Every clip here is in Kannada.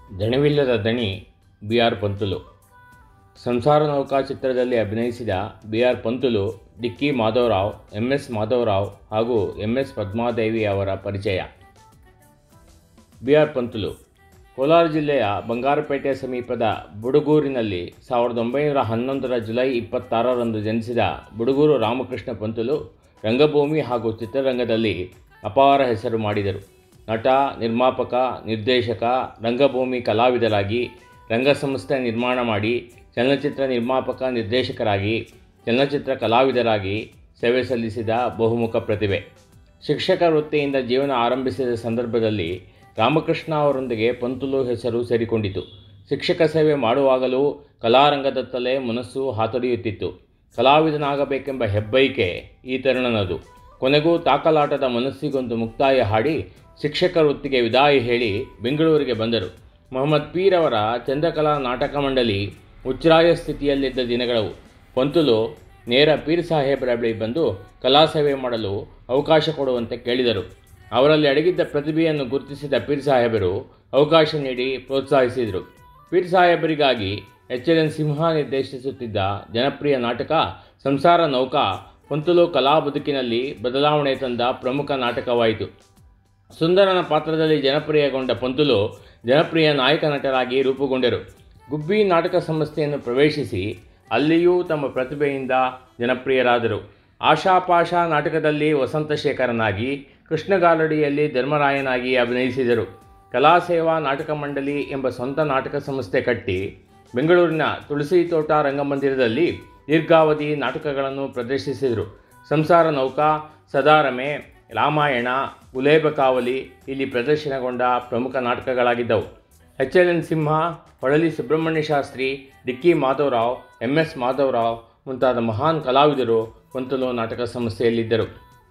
ದಣಿವಿಲ್ಲದ ದಣಿ ಬಿ ಆರ್ ಪಂತುಲು ಸಂಸಾರ ನೌಕಾ ಚಿತ್ರದಲ್ಲಿ ಅಭಿನಯಿಸಿದ ಬಿ ಆರ್ ಪಂತುಲು ಡಿಕ್ಕಿ ಮಾಧವರಾವ್ ಎಂ ಎಸ್ ಮಾಧವರಾವ್ ಹಾಗೂ ಎಂ ಎಸ್ ಪದ್ಮಾದೇವಿ ಅವರ ಪರಿಚಯ ಬಿ ಆರ್ ಪಂತುಲು ಕೋಲಾರ ಜಿಲ್ಲೆಯ ಬಂಗಾರಪೇಟೆ ಸಮೀಪದ ಬುಡುಗೂರಿನಲ್ಲಿ ಸಾವಿರದ ಒಂಬೈನೂರ ಹನ್ನೊಂದರ ಜುಲೈ ಇಪ್ಪತ್ತಾರರಂದು ಜನಿಸಿದ ಬುಡುಗೂರು ರಾಮಕೃಷ್ಣ ಪಂತುಲು ರಂಗಭೂಮಿ ಹಾಗೂ ಚಿತ್ರರಂಗದಲ್ಲಿ ಅಪಾರ ಹೆಸರು ಮಾಡಿದರು ನಟ ನಿರ್ಮಾಪಕ ನಿರ್ದೇಶಕ ರಂಗಭೂಮಿ ಕಲಾವಿದರಾಗಿ ರಂಗಸಂಸ್ಥೆ ನಿರ್ಮಾಣ ಮಾಡಿ ಚಲನಚಿತ್ರ ನಿರ್ಮಾಪಕ ನಿರ್ದೇಶಕರಾಗಿ ಚಲನಚಿತ್ರ ಕಲಾವಿದರಾಗಿ ಸೇವೆ ಸಲ್ಲಿಸಿದ ಬಹುಮುಖ ಪ್ರತಿಭೆ ಶಿಕ್ಷಕ ವೃತ್ತಿಯಿಂದ ಜೀವನ ಆರಂಭಿಸಿದ ಸಂದರ್ಭದಲ್ಲಿ ರಾಮಕೃಷ್ಣ ಅವರೊಂದಿಗೆ ಪಂತುಲು ಹೆಸರು ಸೇರಿಕೊಂಡಿತು ಶಿಕ್ಷಕ ಸೇವೆ ಮಾಡುವಾಗಲೂ ಕಲಾರಂಗದತ್ತಲೇ ಮನಸ್ಸು ಹಾತೊರೆಯುತ್ತಿತ್ತು ಕಲಾವಿದನಾಗಬೇಕೆಂಬ ಹೆಬ್ಬೈಕೆ ಈ ತರುಣನದು ಕೊನೆಗೂ ತಾಕಲಾಟದ ಮನಸ್ಸಿಗೊಂದು ಮುಕ್ತಾಯ ಹಾಡಿ ಶಿಕ್ಷಕ ವೃತ್ತಿಗೆ ವಿದಾಯ ಹೇಳಿ ಬೆಂಗಳೂರಿಗೆ ಬಂದರು ಮೊಹಮ್ಮದ್ ಪೀರ್ ಅವರ ಚಂದ್ರಕಲಾ ನಾಟಕ ಮಂಡಳಿ ಉಚ್ಛ್ರಾಯ ಸ್ಥಿತಿಯಲ್ಲಿದ್ದ ದಿನಗಳವು ಪಂತುಲು ನೇರ ಪೀರ್ ಸಾಹೇಬರ ಬಳಿ ಬಂದು ಕಲಾ ಸೇವೆ ಮಾಡಲು ಅವಕಾಶ ಕೊಡುವಂತೆ ಕೇಳಿದರು ಅವರಲ್ಲಿ ಅಡಗಿದ್ದ ಪ್ರತಿಭೆಯನ್ನು ಗುರುತಿಸಿದ ಪೀರ್ ಸಾಹೇಬರು ಅವಕಾಶ ನೀಡಿ ಪ್ರೋತ್ಸಾಹಿಸಿದರು ಪೀರ್ ಸಾಹೇಬರಿಗಾಗಿ ಎಚ್ ಎಲ್ ಎನ್ ಸಿಂಹ ನಿರ್ದೇಶಿಸುತ್ತಿದ್ದ ಜನಪ್ರಿಯ ನಾಟಕ ಸಂಸಾರ ನೌಕಾ ಪಂತುಲು ಕಲಾ ಬದುಕಿನಲ್ಲಿ ಬದಲಾವಣೆ ತಂದ ಪ್ರಮುಖ ನಾಟಕವಾಯಿತು ಸುಂದರನ ಪಾತ್ರದಲ್ಲಿ ಜನಪ್ರಿಯಗೊಂಡ ಪಂತುಲು ಜನಪ್ರಿಯ ನಾಯಕ ನಟರಾಗಿ ರೂಪುಗೊಂಡರು ಗುಬ್ಬಿ ನಾಟಕ ಸಂಸ್ಥೆಯನ್ನು ಪ್ರವೇಶಿಸಿ ಅಲ್ಲಿಯೂ ತಮ್ಮ ಪ್ರತಿಭೆಯಿಂದ ಜನಪ್ರಿಯರಾದರು ಆಶಾಪಾಶ ನಾಟಕದಲ್ಲಿ ವಸಂತಶೇಖರನಾಗಿ ಕೃಷ್ಣಗಾಲಡಿಯಲ್ಲಿ ಧರ್ಮರಾಯನಾಗಿ ಅಭಿನಯಿಸಿದರು ಕಲಾಸೇವಾ ನಾಟಕ ಮಂಡಳಿ ಎಂಬ ಸ್ವಂತ ನಾಟಕ ಸಂಸ್ಥೆ ಕಟ್ಟಿ ಬೆಂಗಳೂರಿನ ತುಳಸಿ ತೋಟ ರಂಗಮಂದಿರದಲ್ಲಿ ದೀರ್ಘಾವಧಿ ನಾಟಕಗಳನ್ನು ಪ್ರದರ್ಶಿಸಿದರು ಸಂಸಾರ ನೌಕಾ ಸದಾರಮೆ ರಾಮಾಯಣ ಗುಲೇಬ ಕಾವಲಿ ಇಲ್ಲಿ ಪ್ರದರ್ಶನಗೊಂಡ ಪ್ರಮುಖ ನಾಟಕಗಳಾಗಿದ್ದವು H L N Simha Holali Subrahmanya Shastri Dikki Madhavarao M S Madhavrao ಮುಂತಾದ ಮಹಾನ್ ಕಲಾವಿದರು ಪಂತುಲು ನಾಟಕ ಸಂಸ್ಥೆಯಲ್ಲಿದ್ದರು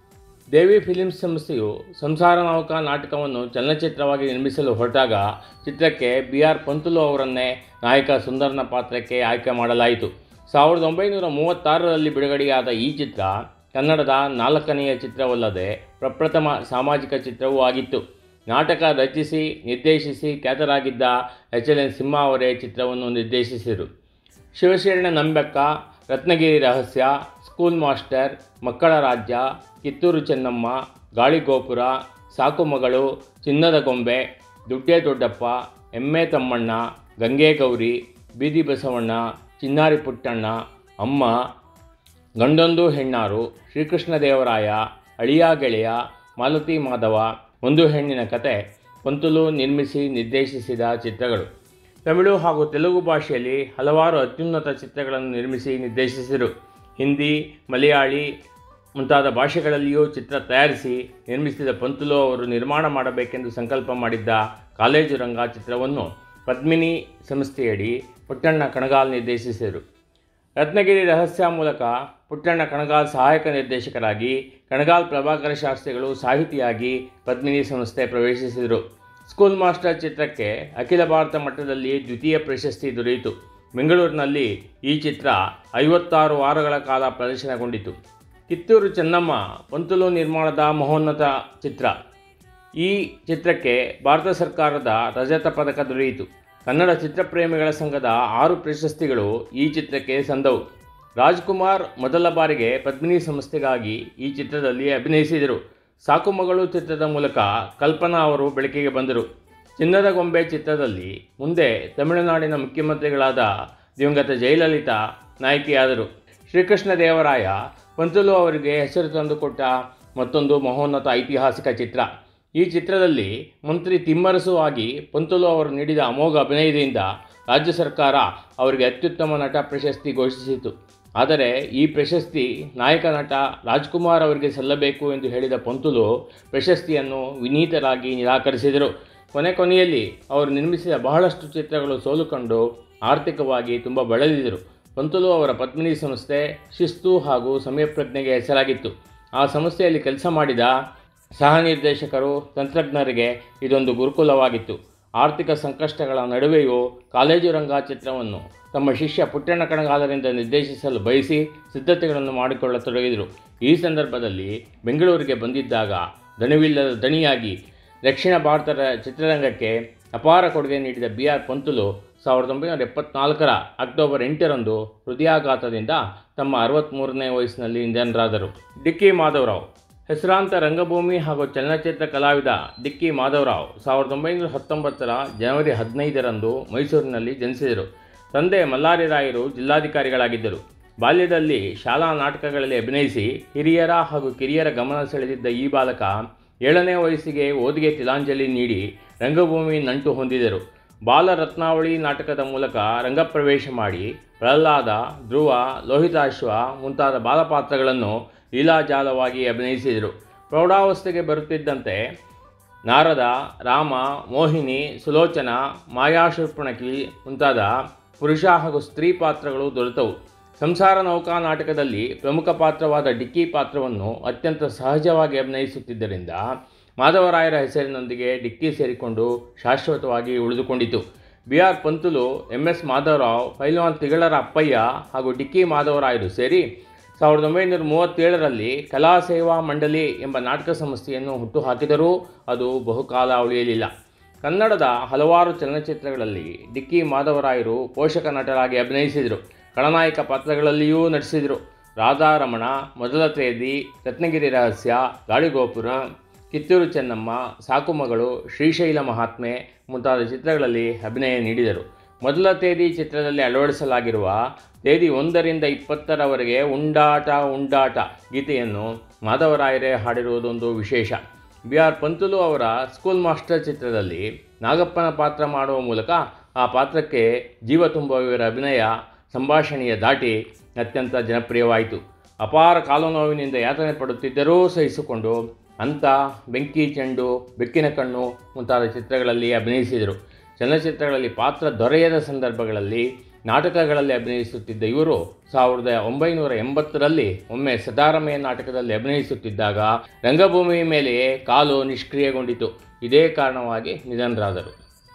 ದೇವಿ ಫಿಲಿಮ್ಸ್ ಸಂಸ್ಥೆಯು ಸಂಸಾರ ನೌಕಾ ನಾಟಕವನ್ನು ಚಲನಚಿತ್ರವಾಗಿ ನಿರ್ಮಿಸಲು ಹೊರಟಾಗ ಚಿತ್ರಕ್ಕೆ ಬಿ ಆರ್ ಪಂತುಲು ಅವರನ್ನೇ ನಾಯಕ ಸುಂದರನ ಪಾತ್ರಕ್ಕೆ ಆಯ್ಕೆ ಮಾಡಲಾಯಿತು ಸಾವಿರದ ಒಂಬೈನೂರ ಮೂವತ್ತಾರರಲ್ಲಿ ಬಿಡುಗಡೆಯಾದ ಈ ಚಿತ್ರ ಕನ್ನಡದ ನಾಲ್ಕನೆಯ ಚಿತ್ರವಲ್ಲದೆ ಪ್ರಪ್ರಥಮ ಸಾಮಾಜಿಕ ಚಿತ್ರವೂ ಆಗಿತ್ತು ನಾಟಕ ರಚಿಸಿ ನಿರ್ದೇಶಿಸಿ ಖ್ಯಾತರಾಗಿದ್ದ ಎಚ್ ಎಲ್ ಎನ್ ಸಿಂಹ ಅವರೇ ಚಿತ್ರವನ್ನು ನಿರ್ದೇಶಿಸಿದರು ಶಿವಶರಣ ನಂಬೆಕ್ಕ ರತ್ನಗಿರಿ ರಹಸ್ಯ ಸ್ಕೂಲ್ ಮಾಸ್ಟರ್ ಮಕ್ಕಳ ರಾಜ್ಯ ಕಿತ್ತೂರು ಚೆನ್ನಮ್ಮ ಗಾಳಿಗೋಪುರ ಸಾಕು ಮಗಳು ಚಿನ್ನದ ಗೊಂಬೆ ದುಡ್ಡೇ ದೊಡ್ಡಪ್ಪ ಎಮ್ಮೆ ತಮ್ಮಣ್ಣ ಗಂಗೆ ಗೌರಿ ಬೀದಿ ಬಸವಣ್ಣ ಚಿನ್ನಾರಿ ಪುಟ್ಟಣ್ಣ ಅಮ್ಮ ಗಂಡೊಂದು ಹೆಣ್ಣಾರು ಶ್ರೀಕೃಷ್ಣ ದೇವರಾಯ ಅಳಿಯ ಗೆಳೆಯ ಮಾಲತಿ ಮಾಧವ ಒಂದು ಹೆಣ್ಣಿನ ಕತೆ ಪಂತುಲು ನಿರ್ಮಿಸಿ ನಿರ್ದೇಶಿಸಿದ ಚಿತ್ರಗಳು ತಮಿಳು ಹಾಗೂ ತೆಲುಗು ಭಾಷೆಯಲ್ಲಿ ಹಲವಾರು ಅತ್ಯುನ್ನತ ಚಿತ್ರಗಳನ್ನು ನಿರ್ಮಿಸಿ ನಿರ್ದೇಶಿಸಿದರು ಹಿಂದಿ ಮಲಯಾಳಿ ಮುಂತಾದ ಭಾಷೆಗಳಲ್ಲಿಯೂ ಚಿತ್ರ ತಯಾರಿಸಿ ನಿರ್ಮಿಸಿದ ಪಂತುಲು ಅವರು ನಿರ್ಮಾಣ ಮಾಡಬೇಕೆಂದು ಸಂಕಲ್ಪ ಮಾಡಿದ್ದ ಕಾಲೇಜು ರಂಗ ಚಿತ್ರವನ್ನು ಪದ್ಮಿನಿ ಸಂಸ್ಥೆಯಡಿ ಪುಟ್ಟಣ್ಣ ಕಣಗಾಲ್ ನಿರ್ದೇಶಿಸಿದರು ರತ್ನಗಿರಿ ರಹಸ್ಯ ಮೂಲಕ ಪುಟ್ಟಣ್ಣ ಕಣಗಾಲ್ ಸಹಾಯಕ ನಿರ್ದೇಶಕರಾಗಿ ಕಣಗಾಲ್ ಪ್ರಭಾಕರ ಶಾಸ್ತ್ರಿಗಳು ಸಾಹಿತಿಯಾಗಿ ಪದ್ಮಿನಿ ಸಂಸ್ಥೆ ಪ್ರವೇಶಿಸಿದರು ಸ್ಕೂಲ್ ಮಾಸ್ಟರ್ ಚಿತ್ರಕ್ಕೆ ಅಖಿಲ ಭಾರತ ಮಟ್ಟದಲ್ಲಿ ದ್ವಿತೀಯ ಪ್ರಶಸ್ತಿ ದೊರೆಯಿತು ಬೆಂಗಳೂರಿನಲ್ಲಿ ಈ ಚಿತ್ರ ಐವತ್ತಾರು ವಾರಗಳ ಕಾಲ ಪ್ರದರ್ಶನಗೊಂಡಿತು ಕಿತ್ತೂರು ಚೆನ್ನಮ್ಮ ಪಂತುಲು ನಿರ್ಮಾಣದ ಮಹೋನ್ನತ ಚಿತ್ರ ಈ ಚಿತ್ರಕ್ಕೆ ಭಾರತ ಸರ್ಕಾರದ ರಜತ ಪದಕ ದೊರೆಯಿತು ಕನ್ನಡ ಚಿತ್ರಪ್ರೇಮಿಗಳ ಸಂಘದ ಆರು ಪ್ರಶಸ್ತಿಗಳು ಈ ಚಿತ್ರಕ್ಕೆ ಸಂದವು ರಾಜ್ಕುಮಾರ್ ಮೊದಲ ಬಾರಿಗೆ ಪದ್ಮಿನಿ ಸಂಸ್ಥೆಗಾಗಿ ಈ ಚಿತ್ರದಲ್ಲಿ ಅಭಿನಯಿಸಿದರು ಸಾಕುಮಗಳು ಚಿತ್ರದ ಮೂಲಕ ಕಲ್ಪನಾ ಅವರು ಬೆಳಕಿಗೆ ಬಂದರು ಚಿನ್ನದ ಗೊಂಬೆ ಚಿತ್ರದಲ್ಲಿ ಮುಂದೆ ತಮಿಳುನಾಡಿನ ಮುಖ್ಯಮಂತ್ರಿಗಳಾದ ದಿವಂಗತ ಜಯಲಲಿತಾ ನಾಯಕಿಯಾದರು ಶ್ರೀಕೃಷ್ಣ ದೇವರಾಯ ಪಂತುಲು ಅವರಿಗೆ ಹೆಸರು ತಂದುಕೊಟ್ಟ ಮತ್ತೊಂದು ಮಹೋನ್ನತ ಐತಿಹಾಸಿಕ ಚಿತ್ರ ಈ ಚಿತ್ರದಲ್ಲಿ ಮಂತ್ರಿ ತಿಮ್ಮರಸು ಆಗಿ ಪಂತುಲು ಅವರು ನೀಡಿದ ಅಮೋಘ ಅಭಿನಯದಿಂದ ರಾಜ್ಯ ಸರ್ಕಾರ ಅವರಿಗೆ ಅತ್ಯುತ್ತಮ ನಟ ಪ್ರಶಸ್ತಿ ಘೋಷಿಸಿತು ಆದರೆ ಈ ಪ್ರಶಸ್ತಿ ನಾಯಕ ನಟ ರಾಜ್ಕುಮಾರ್ ಅವರಿಗೆ ಸಲ್ಲಬೇಕು ಎಂದು ಹೇಳಿದ ಪಂತುಲು ಪ್ರಶಸ್ತಿಯನ್ನು ವಿನೀತರಾಗಿ ನಿರಾಕರಿಸಿದರು ಕೊನೆ ಕೊನೆಯಲ್ಲಿ ಅವರು ನಿರ್ಮಿಸಿದ ಬಹಳಷ್ಟು ಚಿತ್ರಗಳು ಸೋಲು ಕಂಡು ಆರ್ಥಿಕವಾಗಿ ತುಂಬ ಬಳಲಿದರು ಪಂತುಲು ಅವರ ಪದ್ಮಿನಿ ಸಂಸ್ಥೆ ಶಿಸ್ತು ಹಾಗೂ ಸಮಯಪ್ರಜ್ಞೆಗೆ ಹೆಸರಾಗಿತ್ತು ಆ ಸಂಸ್ಥೆಯಲ್ಲಿ ಕೆಲಸ ಮಾಡಿದ ಸಹ ನಿರ್ದೇಶಕರು ತಂತ್ರಜ್ಞರಿಗೆ ಇದೊಂದು ಗುರುಕುಲವಾಗಿತ್ತು ಆರ್ಥಿಕ ಸಂಕಷ್ಟಗಳ ನಡುವೆಯೂ ಕಾಲೇಜು ರಂಗ ಚಿತ್ರವನ್ನು ತಮ್ಮ ಶಿಷ್ಯ ಪುಟ್ಟಣ್ಣ ಕಣಗಾಲರಿಂದ ನಿರ್ದೇಶಿಸಲು ಬಯಸಿ ಸಿದ್ಧತೆಗಳನ್ನು ಮಾಡಿಕೊಳ್ಳತೊಡಗಿದರು ಈ ಸಂದರ್ಭದಲ್ಲಿ ಬೆಂಗಳೂರಿಗೆ ಬಂದಿದ್ದಾಗ ದಣಿವಿಲ್ಲದ ದಣಿಯಾಗಿ ದಕ್ಷಿಣ ಭಾರತದ ಚಿತ್ರರಂಗಕ್ಕೆ ಅಪಾರ ಕೊಡುಗೆ ನೀಡಿದ ಬಿ ಆರ್ ಪಂತುಲು ಸಾವಿರದ ಒಂಬೈನೂರ ಎಪ್ಪತ್ನಾಲ್ಕರ ಅಕ್ಟೋಬರ್ ಎಂಟರಂದು ಹೃದಯಾಘಾತದಿಂದ ತಮ್ಮ ಅರವತ್ತ್ಮೂರನೇ ವಯಸ್ಸಿನಲ್ಲಿ ನಿಧನರಾದರು ಡಿಕ್ಕಿ ಮಾಧವರಾವ್ ಹೆಸರಾಂತ ರಂಗಭೂಮಿ ಹಾಗೂ ಚಲನಚಿತ್ರ ಕಲಾವಿದ ಡಿಕ್ಕಿ ಮಾಧವರಾವ್ ಸಾವಿರದ ಒಂಬೈನೂರ ಹತ್ತೊಂಬತ್ತರ ಜನವರಿ ಹದಿನೈದರಂದು ಮೈಸೂರಿನಲ್ಲಿ ಜನಿಸಿದರು ತಂದೆ ಮಲ್ಲಾರಿ ರಾಯರು ಜಿಲ್ಲಾಧಿಕಾರಿಗಳಾಗಿದ್ದರು ಬಾಲ್ಯದಲ್ಲಿ ಶಾಲಾ ನಾಟಕಗಳಲ್ಲಿ ಅಭಿನಯಿಸಿ ಹಿರಿಯರ ಹಾಗೂ ಕಿರಿಯರ ಗಮನ ಸೆಳೆದಿದ್ದ ಈ ಬಾಲಕ ಏಳನೇ ವಯಸ್ಸಿಗೆ ಓದಿಗೆ ತಿಲಾಂಜಲಿ ನೀಡಿ ರಂಗಭೂಮಿ ನಂಟು ಹೊಂದಿದರು ಬಾಲರತ್ನಾವಳಿ ನಾಟಕದ ಮೂಲಕ ರಂಗಪ್ರವೇಶ ಮಾಡಿ ಪ್ರಹ್ಲಾದ ಧ್ರುವ ಲೋಹಿತಾಶ್ವ ಮುಂತಾದ ಬಾಲಪಾತ್ರಗಳನ್ನು ಲೀಲಾಜಾಲವಾಗಿ ಅಭಿನಯಿಸಿದರು ಪ್ರೌಢಾವಸ್ಥೆಗೆ ಬರುತ್ತಿದ್ದಂತೆ ನಾರದ ರಾಮ ಮೋಹಿನಿ ಸುಲೋಚನ ಮಾಯಾಶೂರ್ಪಣಕಿ ಮುಂತಾದ ಪುರುಷ ಹಾಗೂ ಸ್ತ್ರೀ ಪಾತ್ರಗಳು ದೊರೆತವು ಸಂಸಾರ ನೌಕಾ ನಾಟಕದಲ್ಲಿ ಪ್ರಮುಖ ಪಾತ್ರವಾದ ಡಿಕ್ಕಿ ಪಾತ್ರವನ್ನು ಅತ್ಯಂತ ಸಹಜವಾಗಿ ಅಭಿನಯಿಸುತ್ತಿದ್ದರಿಂದ ಮಾಧವರಾಯರ ಹೆಸರಿನೊಂದಿಗೆ ಡಿಕ್ಕಿ ಸೇರಿಕೊಂಡು ಶಾಶ್ವತವಾಗಿ ಉಳಿದುಕೊಂಡಿತು B R Panthulu M S Madhavarao ಪೈಲ್ವಾನ್ ತಿಗಳರ ಅಪ್ಪಯ್ಯ ಹಾಗೂ ಡಿಕ್ಕಿ ಮಾಧವರಾಯರು ಸೇರಿ ಸಾವಿರದ ಒಂಬೈನೂರ ಮೂವತ್ತೇಳರಲ್ಲಿ ಕಲಾ ಸೇವಾ ಮಂಡಳಿ ಎಂಬ ನಾಟಕ ಸಂಸ್ಥೆಯನ್ನು ಹುಟ್ಟುಹಾಕಿದರೂ ಅದು ಬಹುಕಾಲ ಉಳಿಯಲಿಲ್ಲ ಕನ್ನಡದ ಹಲವಾರು ಚಲನಚಿತ್ರಗಳಲ್ಲಿ ಡಿಕ್ಕಿ ಮಾಧವರಾಯರು ಪೋಷಕ ನಟರಾಗಿ ಅಭಿನಯಿಸಿದರು ಖಳನಾಯಕ ಪಾತ್ರಗಳಲ್ಲಿಯೂ ನಟಿಸಿದರು ರಾಧಾರಮಣ ಮೊದಲ ತೇದಿ ರತ್ನಗಿರಿ ರಹಸ್ಯ ಗಾಳಿಗೋಪುರ ಕಿತ್ತೂರು ಚೆನ್ನಮ್ಮ ಸಾಕುಮಗಳು ಶ್ರೀಶೈಲ ಮಹಾತ್ಮೆ ಮುಂತಾದ ಚಿತ್ರಗಳಲ್ಲಿ ಅಭಿನಯ ನೀಡಿದರು ಮೊದಲ ತೇದಿ ಚಿತ್ರದಲ್ಲಿ ಅಳವಡಿಸಲಾಗಿರುವ ತೇದಿ ಒಂದರಿಂದ ಇಪ್ಪತ್ತರವರೆಗೆ ಉಂಡಾಟ ಉಂಡಾಟ ಗೀತೆಯನ್ನು ಮಾಧವರಾಯರೇ ಹಾಡಿರುವುದೊಂದು ವಿಶೇಷ ಬಿ ಆರ್ ಪಂತುಲು ಅವರ ಸ್ಕೂಲ್ ಮಾಸ್ಟರ್ ಚಿತ್ರದಲ್ಲಿ ನಾಗಪ್ಪನ ಪಾತ್ರ ಮಾಡುವ ಮೂಲಕ ಆ ಪಾತ್ರಕ್ಕೆ ಜೀವ ತುಂಬುವ ಇವರ ಅಭಿನಯ ಸಂಭಾಷಣೆಯ ದಾಟಿ ಅತ್ಯಂತ ಜನಪ್ರಿಯವಾಯಿತು ಅಪಾರ ಕಾಲು ನೋವಿನಿಂದ ಯಾತನೆ ಪಡುತ್ತಿದ್ದರೂ ಸಹಿಸಿಕೊಂಡು ಅಂತ ಬೆಂಕಿ ಚೆಂಡು ಬೆಕ್ಕಿನ ಕಣ್ಣು ಮುಂತಾದ ಚಿತ್ರಗಳಲ್ಲಿ ಅಭಿನಯಿಸಿದರು ಚಲನಚಿತ್ರಗಳಲ್ಲಿ ಪಾತ್ರ ದೊರೆಯದ ಸಂದರ್ಭಗಳಲ್ಲಿ ನಾಟಕಗಳಲ್ಲಿ ಅಭಿನಯಿಸುತ್ತಿದ್ದ ಇವರು ಸಾವಿರದ ಒಂಬೈನೂರ ಎಂಬತ್ತರಲ್ಲಿ ಒಮ್ಮೆ ಸದಾರಮೆಯ ನಾಟಕದಲ್ಲಿ ಅಭಿನಯಿಸುತ್ತಿದ್ದಾಗ ರಂಗಭೂಮಿ ಮೇಲೆಯೇ ಕಾಲು ನಿಷ್ಕ್ರಿಯಗೊಂಡಿತು ಇದೇ ಕಾರಣವಾಗಿ ನಿಧನರಾದರು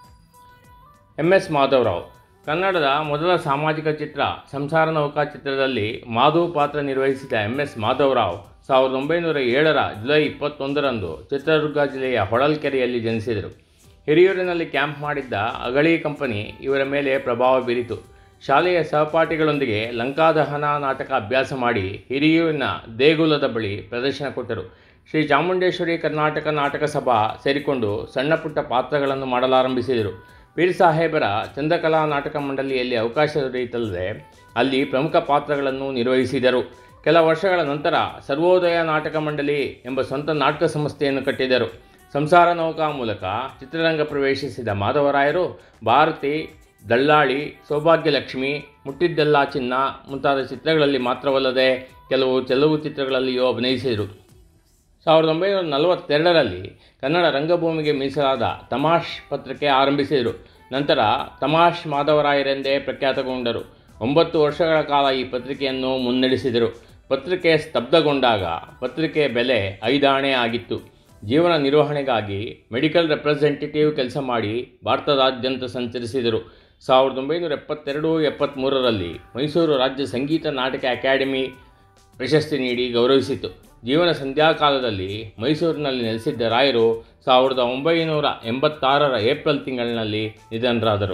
ಎಂ ಎಸ್ ಮಾಧವರಾವ್ ಕನ್ನಡದ ಮೊದಲ ಸಾಮಾಜಿಕ ಚಿತ್ರ ಸಂಸಾರ ನೌಕಾ ಚಿತ್ರದಲ್ಲಿ ಮಾಧವ್ ಪಾತ್ರ ನಿರ್ವಹಿಸಿದ ಎಂ ಎಸ್ ಮಾಧವರಾವ್ ಸಾವಿರದ ಒಂಬೈನೂರ ಏಳರ ಜುಲೈ ಇಪ್ಪತ್ತೊಂದರಂದು ಚಿತ್ರದುರ್ಗ ಜಿಲ್ಲೆಯ ಹೊಳಲ್ಕೆರೆಯಲ್ಲಿ ಜನಿಸಿದರು ಹಿರಿಯೂರಿನಲ್ಲಿ ಕ್ಯಾಂಪ್ ಮಾಡಿದ್ದ ಅಗಳಿ ಕಂಪನಿ ಇವರ ಮೇಲೆ ಪ್ರಭಾವ ಬೀರಿತು ಶಾಲೆಯ ಸಹಪಾಠಿಗಳೊಂದಿಗೆ ಲಂಕಾದಹನ ನಾಟಕ ಅಭ್ಯಾಸ ಮಾಡಿ ಹಿರಿಯೂರಿನ ದೇಗುಲದ ಬಳಿ ಪ್ರದರ್ಶನ ಕೊಟ್ಟರು ಶ್ರೀ ಚಾಮುಂಡೇಶ್ವರಿ ಕರ್ನಾಟಕ ನಾಟಕ ಸಭಾ ಸೇರಿಕೊಂಡು ಸಣ್ಣ ಪುಟ್ಟ ಪಾತ್ರಗಳನ್ನು ಮಾಡಲಾರಂಭಿಸಿದರು ಪೀರ್ ಸಾಹೇಬರ ಚಂದ್ರಕಲಾ ನಾಟಕ ಮಂಡಳಿಯಲ್ಲಿ ಅವಕಾಶ ದೊರೆಯಿತಲ್ಲದೆ ಅಲ್ಲಿ ಪ್ರಮುಖ ಪಾತ್ರಗಳನ್ನು ನಿರ್ವಹಿಸಿದರು ಕೆಲ ವರ್ಷಗಳ ನಂತರ ಸರ್ವೋದಯ ನಾಟಕ ಮಂಡಳಿ ಎಂಬ ಸ್ವಂತ ನಾಟಕ ಸಂಸ್ಥೆಯನ್ನು ಕಟ್ಟಿದರು ಸಂಸಾರ ನೌಕಾ ಮೂಲಕ ಚಿತ್ರರಂಗ ಪ್ರವೇಶಿಸಿದ ಮಾಧವರಾಯರು ಭಾರತಿ ದಳ್ಳಾಳಿ ಸೌಭಾಗ್ಯಲಕ್ಷ್ಮಿ ಮುಟ್ಟಿದ್ದೆಲ್ಲ ಚಿನ್ನ ಮುಂತಾದ ಚಿತ್ರಗಳಲ್ಲಿ ಮಾತ್ರವಲ್ಲದೆ ಕೆಲವು ತೆಲುಗು ಚಿತ್ರಗಳಲ್ಲಿಯೂ ಅಭಿನಯಿಸಿದರು ಸಾವಿರದ ಒಂಬೈನೂರ ನಲವತ್ತೆರಡರಲ್ಲಿ ಕನ್ನಡ ರಂಗಭೂಮಿಗೆ ಮೀಸಲಾದ ತಮಾಷ್ ಪತ್ರಿಕೆ ಆರಂಭಿಸಿದರು ನಂತರ ತಮಾಷ್ ಮಾಧವರಾಯರೆಂದೇ ಪ್ರಖ್ಯಾತಗೊಂಡರು ಒಂಬತ್ತು ವರ್ಷಗಳ ಕಾಲ ಈ ಪತ್ರಿಕೆಯನ್ನು ಮುನ್ನಡೆಸಿದರು ಪತ್ರಿಕೆ ಸ್ತಬ್ಧಗೊಂಡಾಗ ಪತ್ರಿಕೆ ಬೆಲೆ ಐದಾಣೆ ಆಗಿತ್ತು ಜೀವನ ನಿರ್ವಹಣೆಗಾಗಿ ಮೆಡಿಕಲ್ ರೆಪ್ರೆಸೆಂಟೇಟಿವ್ ಕೆಲಸ ಮಾಡಿ ಭಾರತದಾದ್ಯಂತ ಸಂಚರಿಸಿದರು ಸಾವಿರದ ಒಂಬೈನೂರ ಎಪ್ಪತ್ತೆರಡು ಎಪ್ಪತ್ತ್ಮೂರರಲ್ಲಿ ಮೈಸೂರು ರಾಜ್ಯ ಸಂಗೀತ ನಾಟಕ ಅಕಾಡೆಮಿ ಪ್ರಶಸ್ತಿ ನೀಡಿ ಗೌರವಿಸಿತು ಜೀವನ ಸಂಧ್ಯಾಕಾಲದಲ್ಲಿ ಮೈಸೂರಿನಲ್ಲಿ ನೆಲೆಸಿದ್ದ ರಾಯರು ಸಾವಿರದ ಒಂಬೈನೂರ ಎಂಬತ್ತಾರರ ಏಪ್ರಿಲ್ ತಿಂಗಳಿನಲ್ಲಿ ನಿಧನರಾದರು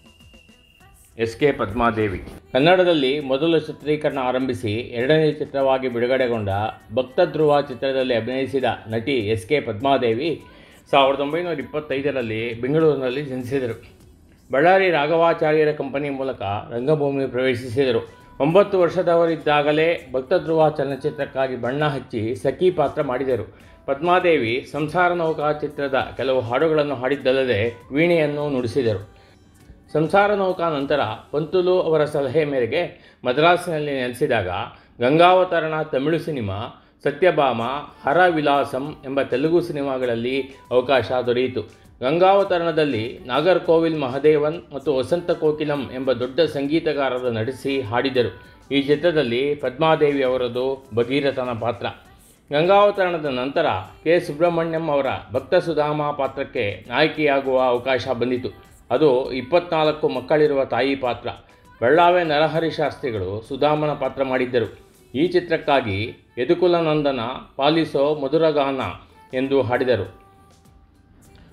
ಎಸ್ ಕೆ ಪದ್ಮಾದೇವಿ ಕನ್ನಡದಲ್ಲಿ ಮೊದಲು ಚಿತ್ರೀಕರಣ ಆರಂಭಿಸಿ ಎರಡನೇ ಚಿತ್ರವಾಗಿ ಬಿಡುಗಡೆಗೊಂಡ ಭಕ್ತ ಧ್ರುವ ಚಿತ್ರದಲ್ಲಿ ಅಭಿನಯಿಸಿದ ನಟಿ ಎಸ್ ಕೆ ಪದ್ಮಾದೇವಿ ಸಾವಿರದ ಒಂಬೈನೂರ ಇಪ್ಪತ್ತೈದರಲ್ಲಿ ಬೆಂಗಳೂರಿನಲ್ಲಿ ಜನಿಸಿದರು ಬಳ್ಳಾರಿ ರಾಘವಾಚಾರ್ಯರ ಕಂಪನಿ ಮೂಲಕ ರಂಗಭೂಮಿ ಪ್ರವೇಶಿಸಿದರು ಒಂಬತ್ತು ವರ್ಷದವರಿದ್ದಾಗಲೇ ಭಕ್ತ ಧ್ರುವ ಚಲನಚಿತ್ರಕ್ಕಾಗಿ ಬಣ್ಣ ಹಚ್ಚಿ ಸಖಿ ಪಾತ್ರ ಮಾಡಿದರು ಪದ್ಮಾದೇವಿ ಸಂಸಾರ ನೌಕಾ ಚಿತ್ರದ ಕೆಲವು ಹಾಡುಗಳನ್ನು ಹಾಡಿದ್ದಲ್ಲದೆ ವೀಣೆಯನ್ನು ನುಡಿಸಿದರು ಸಂಸಾರ ನೌಕಾ ನಂತರ ಪಂತುಲು ಅವರ ಸಲಹೆ ಮೇರೆಗೆ ಮದ್ರಾಸಿನಲ್ಲಿ ನೆಲೆಸಿದಾಗ ಗಂಗಾವತರಣ ತಮಿಳು ಸಿನಿಮಾ ಸತ್ಯಭಾಮ ಹರ ವಿಲಾಸಂ ಎಂಬ ತೆಲುಗು ಸಿನಿಮಾಗಳಲ್ಲಿ ಅವಕಾಶ ದೊರೆಯಿತು ಗಂಗಾವತರಣದಲ್ಲಿ ನಾಗರ್ಕೋವಿಲ್ ಮಹದೇವನ್ ಮತ್ತು ವಸಂತ ಕೋಕಿಲಂ ಎಂಬ ದೊಡ್ಡ ಸಂಗೀತಗಾರರು ನಟಿಸಿ ಹಾಡಿದರು ಈ ಚಿತ್ರದಲ್ಲಿ ಪದ್ಮಾದೇವಿ ಅವರದು ಭಗೀರಥನ ಪಾತ್ರ ಗಂಗಾವತರಣದ ನಂತರ ಕೆ ಸುಬ್ರಹ್ಮಣ್ಯಂ ಅವರ ಭಕ್ತ ಸುಧಾಮ ಪಾತ್ರಕ್ಕೆ ನಾಯಕಿಯಾಗುವ ಅವಕಾಶ ಬಂದಿತು ಅದು ಇಪ್ಪತ್ನಾಲ್ಕು ಮಕ್ಕಳಿರುವ ತಾಯಿ ಪಾತ್ರ ಬೆಳ್ಳಾವೆ ನರಹರಿ ಶಾಸ್ತ್ರಿಗಳು ಸುಧಾಮನ ಪಾತ್ರ ಮಾಡಿದ್ದರು ಈ ಚಿತ್ರಕ್ಕಾಗಿ ಯದುಕುಲ ನಂದನ ಪಾಲಿಸೋ ಮಧುರಗಾನ ಎಂದು ಹಾಡಿದರು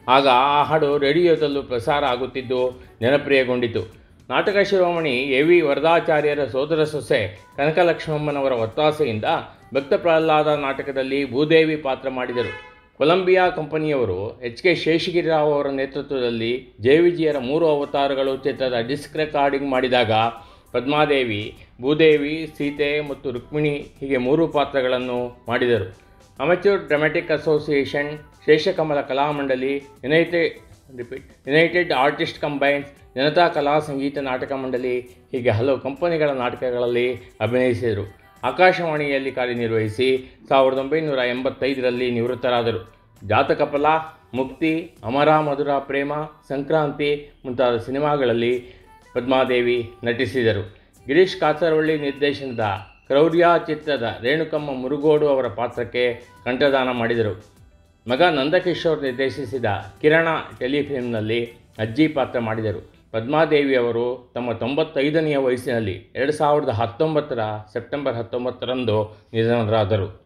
ಆಗ ಆ ಹಾಡು ರೇಡಿಯೋದಲ್ಲೂ ಪ್ರಸಾರ ಆಗುತ್ತಿದ್ದು ಜನಪ್ರಿಯಗೊಂಡಿತು ನಾಟಕ ಶಿರೋಮಣಿ ಎ ವಿ ವರದಾಚಾರ್ಯರ ಸೋದರ ಸೊಸೆ ಕನಕಲಕ್ಷ್ಮಮ್ಮನವರ ಒತ್ತಾಸೆಯಿಂದ ಭಕ್ತ ಪ್ರಹ್ಲಾದ ನಾಟಕದಲ್ಲಿ ಭೂದೇವಿ ಪಾತ್ರ ಮಾಡಿದರು ಕೊಲಂಬಿಯಾ ಕಂಪನಿಯವರು ಎಚ್ ಕೆ ಶೇಷಗಿರಿರಾವ್ ಅವರ ನೇತೃತ್ವದಲ್ಲಿ ಜೇವಿಜಿಯರ ಮೂರು ಅವತಾರಗಳು ಚಿತ್ರದ ಡಿಸ್ಕ್ ರೆಕಾರ್ಡಿಂಗ್ ಮಾಡಿದಾಗ ಪದ್ಮಾದೇವಿ ಭೂದೇವಿ ಸೀತೆ ಮತ್ತು ರುಕ್ಮಿಣಿ ಹೀಗೆ ಮೂರು ಪಾತ್ರಗಳನ್ನು ಮಾಡಿದರು amateur dramatic association Sheshakamala Kalamandali united repeat united artist combines Janata Kala Sangeeta ನಾಟಕ ಮಂಡಳಿ ಹೀಗೆ ಹಲವು ಕಂಪನಿಗಳ ನಾಟಕಗಳಲ್ಲಿ ಅಭಿನಯಿಸಿದರು ಆಕಾಶವಾಣಿಯಲ್ಲಿ ಕಾರ್ಯನಿರ್ವಹಿಸಿ ಸಾವಿರದ ಒಂಬೈನೂರ ಎಂಬತ್ತೈದರಲ್ಲಿ ನಿವೃತ್ತರಾದರು ಜಾತಕಫಲ ಮುಕ್ತಿ ಅಮರ ಮಧುರ ಪ್ರೇಮ ಸಂಕ್ರಾಂತಿ ಮುಂತಾದ ಸಿನಿಮಾಗಳಲ್ಲಿ ಪದ್ಮಾದೇವಿ ನಟಿಸಿದರು ಗಿರೀಶ್ ಕಾಸರವಳ್ಳಿ ನಿರ್ದೇಶನದ ಕ್ರೌರ್ಯ ಚಿತ್ರದ ರೇಣುಕಮ್ಮ ಮುರುಗೋಡು ಅವರ ಪಾತ್ರಕ್ಕೆ ಕಂಠದಾನ ಮಾಡಿದರು ಮಗ ನಂದಕಿಶೋರ್ ನಿರ್ದೇಶಿಸಿದ ಕಿರಣ ಟೆಲಿಫಿಲ್ಮ್ನಲ್ಲಿ ಅಜ್ಜಿ ಪಾತ್ರ ಮಾಡಿದರು ಪದ್ಮಾದೇವಿ ಅವರು ತಮ್ಮ ತೊಂಬತ್ತೈದನೆಯ ವಯಸ್ಸಿನಲ್ಲಿ ಎರಡು ಸಾವಿರದ ಹತ್ತೊಂಬತ್ತರ ಸೆಪ್ಟೆಂಬರ್ ಹತ್ತೊಂಬತ್ತರಂದು ನಿಧನರಾದರು